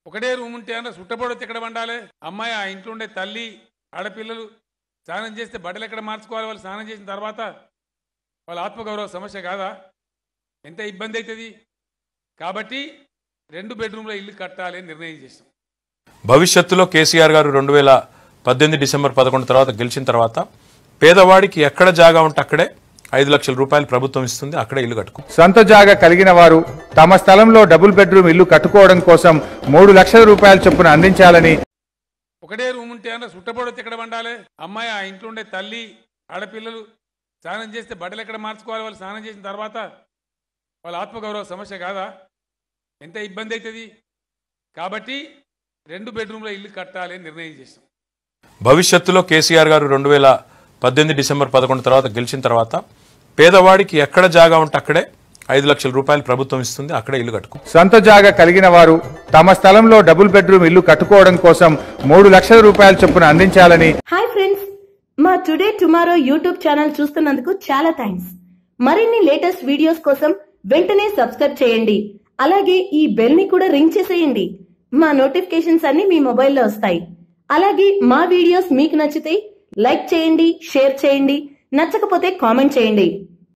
ఒకటే రూమ్ ఉంటే అన్న సుట్టబొడొచ్చి ఎక్కడ వండాలి అమ్మాయి ఆ ఇంట్లో ఉండే తల్లి ఆడపిల్లలు స్నానం చేస్తే బట్టలు ఎక్కడ మార్చుకోవాలి వాళ్ళు స్నానం చేసిన తర్వాత వాళ్ళ ఆత్మగౌరవ సమస్య కాదా ఎంత ఇబ్బంది అవుతుంది కాబట్టి రెండు బెడ్రూమ్ల ఇల్లు కట్టాలి అని నిర్ణయం చేసాం భవిష్యత్తులో కేసీఆర్ గారు రెండు వేల పద్దెనిమిది డిసెంబర్ పదకొండు తర్వాత గెలిచిన తర్వాత పేదవాడికి ఎక్కడ జాగా ఉంటే అక్కడే ఐదు లక్షల రూపాయలు ప్రభుత్వం ఇస్తుంది అక్కడే ఇల్లు కట్టుకో సొంత జాగా కలిగిన వారు తమ స్థలంలో డబుల్ బెడ్రూమ్ ఇల్లు కట్టుకోవడం కోసం మూడు లక్షల రూపాయల చొప్పున అందించాలని ఒకటే రూమ్ ఉంటే అన్న సుట్టబొడొచ్చి ఎక్కడ వండాలి అమ్మాయి ఆ ఇంట్లో ఉండే తల్లి ఆడపిల్లలు స్నానం చేస్తే బట్టలు ఎక్కడ మార్చుకోవాలి వాళ్ళు స్నానం చేసిన తర్వాత వాళ్ళ ఆత్మగౌరవ సమస్య కాదా ఎంత ఇబ్బంది అవుతుంది కాబట్టి రెండు బెడ్రూమ్ల ఇల్లు కట్టాలి అని నిర్ణయం చేసాం భవిష్యత్తులో కేసీఆర్ గారు రెండు వేల పద్దెనిమిది డిసెంబర్ పదకొండు తర్వాత గెలిచిన తర్వాత పేదవాడికి ఎక్కడ జాగా ఉంటే అక్కడే ఐదు లక్షల రూపాయలు ప్రభుత్వం ఇస్తుంది అక్కడే ఇల్లు కట్టుకో సొంత జాగా కలిగిన వారు తమ స్థలంలో డబుల్ బెడ్రూమ్ ఇల్లు కట్టుకోవడం కోసం మూడు లక్షల రూపాయల చొప్పున అందించాలని హాయ్ ఫ్రెండ్స్ మా టుడే టుమారో యూట్యూబ్ ఛానల్ చూస్తున్నందుకు చాలా థ్యాంక్స్ మరిన్ని లేటెస్ట్ వీడియోస్ కోసం వెంటనే సబ్స్క్రైబ్ చేయండి అలాగే ఈ బెల్ ని కూడా రింగ్ చేసేయండి మా నోటిఫికేషన్స్ అన్ని మీ మొబైల్లో వస్తాయి అలాగే మా వీడియోస్ మీకు నచ్చితే లైక్ చేయండి షేర్ చేయండి నచ్చకపోతే కామెంట్ చేయండి